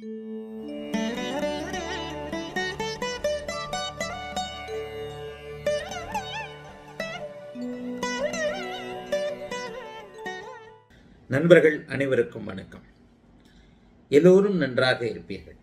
நண்பர்கள் அனைவருக்கும் வணக்கம் எல்லோரும் நன்றாக இருப்பீர்கள்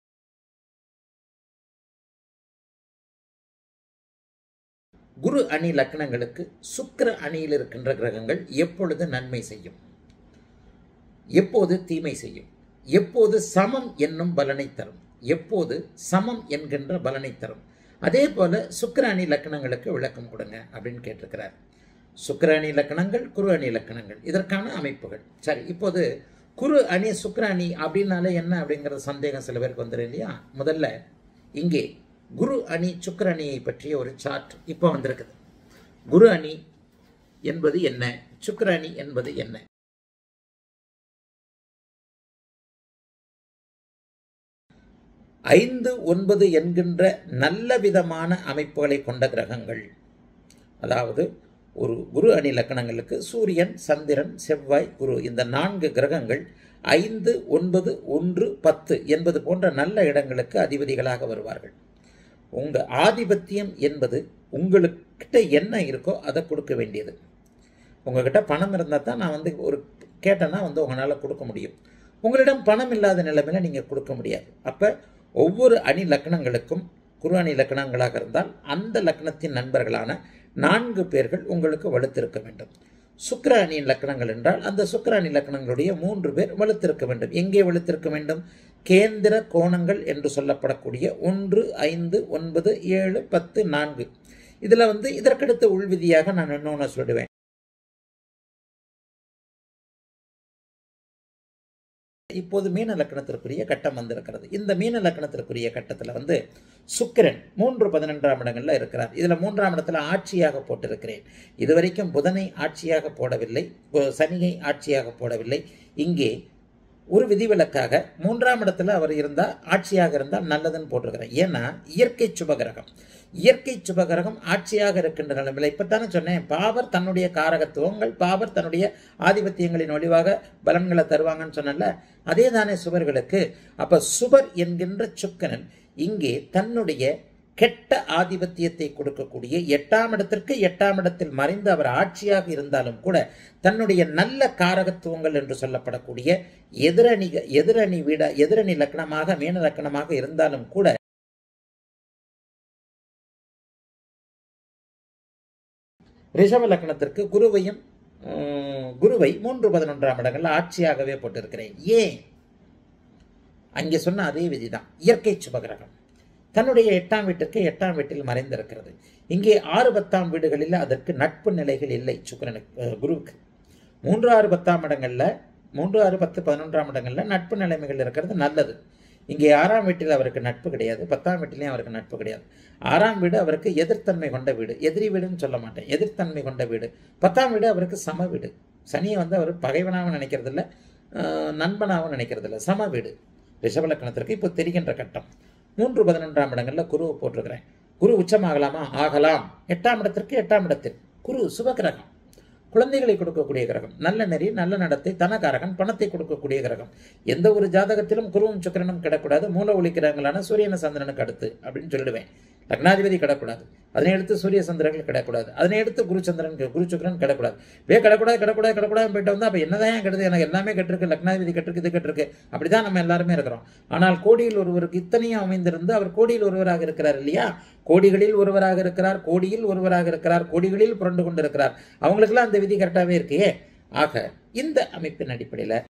குரு அணி லக்னங்களுக்கு சுக்கிர அணியில் இருக்கின்ற கிரகங்கள் எப்பொழுது நன்மை செய்யும் எப்போது தீமை செய்யும் எப்போது சமம் என்னும் பலனை தரும் எப்போது சமம் என்கின்ற பலனை தரும் அதே போல சுக்கிர அணி லக்னங்களுக்கு விளக்கம் கொடுங்க அப்படின்னு கேட்டிருக்கிறார் சுக்கிர அணி லக்கணங்கள் குரு அணி லக்கணங்கள் இதற்கான அமைப்புகள் சரி இப்போது குரு அணி சுக்கிர அணி அப்படின்னாலே என்ன அப்படிங்கிற சந்தேகம் சில பேருக்கு வந்துடும் இல்லையா முதல்ல இங்கே குரு அணி சுக்கிர அணியை பற்றிய ஒரு சார்ட் இப்போ வந்திருக்குது குரு அணி என்பது என்ன சுக்கிர அணி என்பது என்ன ஐந்து ஒன்பது என்கின்ற நல்ல விதமான அமைப்புகளை கொண்ட கிரகங்கள் அதாவது ஒரு குரு அணி லக்கணங்களுக்கு சூரியன் சந்திரன் செவ்வாய் குரு இந்த நான்கு கிரகங்கள் ஐந்து ஒன்பது ஒன்று பத்து என்பது போன்ற நல்ல இடங்களுக்கு அதிபதிகளாக வருவார்கள் உங்கள் ஆதிபத்தியம் என்பது உங்களுக்கிட்ட என்ன இருக்கோ அதை கொடுக்க வேண்டியது உங்ககிட்ட பணம் இருந்தால் தான் நான் வந்து ஒரு கேட்டேன்னா வந்து உங்களால் கொடுக்க முடியும் உங்களிடம் பணம் இல்லாத நிலைமையில் நீங்கள் கொடுக்க முடியாது அப்போ ஒவ்வொரு அணி லக்கணங்களுக்கும் குரு அணி லக்கணங்களாக இருந்தால் அந்த லக்கணத்தின் நண்பர்களான நான்கு பேர்கள் உங்களுக்கு வலுத்திருக்க வேண்டும் சுக்கர அணியின் லக்கணங்கள் என்றால் அந்த சுக்கர அணி லக்கணங்களுடைய மூன்று பேர் வலுத்திருக்க வேண்டும் எங்கே வலுத்திருக்க வேண்டும் கேந்திர கோணங்கள் என்று சொல்லப்படக்கூடிய ஒன்று ஐந்து ஒன்பது ஏழு பத்து நான்கு இதில் வந்து இதற்கடுத்த உள்விதியாக நான் இன்னொன்று சொல்லிடுவேன் இப்போது மீன லக்கணத்திற்குரிய கட்டம் வந்திருக்கிறது இந்த மீன லக்கணத்திற்குரிய கட்டத்தில் வந்து சுக்கிரன் மூன்று பதினொன்றாம் இடங்களில் இருக்கிறார் இதில் மூன்றாம் இடத்துல ஆட்சியாக போட்டிருக்கிறேன் இதுவரைக்கும் புதனை ஆட்சியாக போடவில்லை சனியை ஆட்சியாக போடவில்லை இங்கே ஒரு விதிவிலக்காக மூன்றாம் இடத்துல அவர் இருந்தால் ஆட்சியாக இருந்தால் நல்லதுன்னு போட்டிருக்கிறேன் ஏன்னா இயற்கை சுபகிரகம் இயற்கை சுபகிரகம் ஆட்சியாக இருக்கின்ற நிலைமையில் இப்போ தானே சொன்னேன் பாவர் தன்னுடைய காரகத்துவங்கள் பாவர் தன்னுடைய ஆதிபத்தியங்களின் ஒளிவாக பலன்களை தருவாங்கன்னு சொன்னல அதே தானே சுவர்களுக்கு அப்போ சுபர் என்கின்ற சுக்கரன் இங்கே தன்னுடைய கெட்ட ஆதிபத்தியத்தை கொடுக்கக்கூடிய எட்டாம் இடத்திற்கு எட்டாம் இடத்தில் மறைந்து அவர் ஆட்சியாக இருந்தாலும் கூட தன்னுடைய நல்ல காரகத்துவங்கள் என்று சொல்லப்படக்கூடிய எதிரணி எதிரணி விட எதிரணி லக்கணமாக மீன லக்கணமாக இருந்தாலும் கூட ரிஷப லக்கணத்திற்கு குருவையும் குருவை மூன்று பதினொன்றாம் இடங்கள்ல ஆட்சியாகவே போட்டிருக்கிறேன் ஏன் அங்கே சொன்ன அதே விதிதான் இயற்கை சுபகிரகம் தன்னுடைய எட்டாம் வீட்டிற்கு எட்டாம் வீட்டில் மறைந்திருக்கிறது இங்கே ஆறு பத்தாம் வீடுகளில் அதற்கு நட்பு நிலைகள் இல்லை சுக்கரனுக்கு குருவுக்கு மூன்று ஆறு பத்தாம் இடங்களில் மூன்று ஆறு பத்து பதினொன்றாம் இடங்களில் நட்பு நிலைமைகள் இருக்கிறது நல்லது இங்கே ஆறாம் வீட்டில் அவருக்கு நட்பு கிடையாது பத்தாம் வீட்டிலையும் அவருக்கு நட்பு கிடையாது ஆறாம் வீடு அவருக்கு எதிர்த்தன்மை கொண்ட வீடு எதிரி வீடுன்னு சொல்ல மாட்டேன் எதிர்த்தன்மை கொண்ட வீடு பத்தாம் வீடு அவருக்கு சம வீடு சனியை வந்து அவர் பகைவனாகவும் நினைக்கிறது இல்லை நண்பனாகவும் நினைக்கிறது இல்லை சம வீடு ரிஷபலக்கணத்திற்கு இப்போ தெரிகின்ற கட்டம் மூன்று பதினொன்றாம் இடங்களில் குருவை போட்டிருக்கிறேன் குரு உச்சமாகலாமா ஆகலாம் எட்டாம் இடத்திற்கு எட்டாம் இடத்தில் குரு சுபகிரகம் குழந்தைகளை கொடுக்கக்கூடிய கிரகம் நல்ல நெறி நல்ல நடத்தை தனகாரகன் பணத்தை கொடுக்கக்கூடிய கிரகம் எந்த ஒரு ஜாதகத்திலும் குருவும் சுக்கரனும் கிடக்கூடாது மூல ஒளி கிரகங்களான சூரியன சந்திரனுக்கு அடுத்து அப்படின்னு சொல்லிடுவேன் லக்னாதிபதி கிடக்கூடாது அதனை எடுத்து சூரிய சந்திரர்கள் கிடக்கூடாது அதனை எடுத்து குரு சந்திரன் குரு சுக்கரன் கிடக்கூடாது வே கிடக்கூடாது கிடக்கூடாது கிடக்கூடாது போயிட்டு வந்து அப்போ என்னதான் கெடுது எனக்கு எல்லாமே கெட்டிருக்கு லக்னாதிபதி கெட்டிருக்கு இது கெட்டிருக்கு அப்படிதான் நம்ம எல்லாருமே இருக்கிறோம் ஆனால் கோடியில் ஒருவருக்கு இத்தனையும் அமைந்திருந்து அவர் கோடியில் ஒருவராக இருக்கிறார் இல்லையா கோடிகளில் ஒருவராக இருக்கிறார் கோடியில் ஒருவராக இருக்கிறார் கோடிகளில் புரண்டு கொண்டு இருக்கிறார் அவங்களுக்கெல்லாம் அந்த விதி கரெக்டாகவே இருக்கே ஆக இந்த அமைப்பின் அடிப்படையில்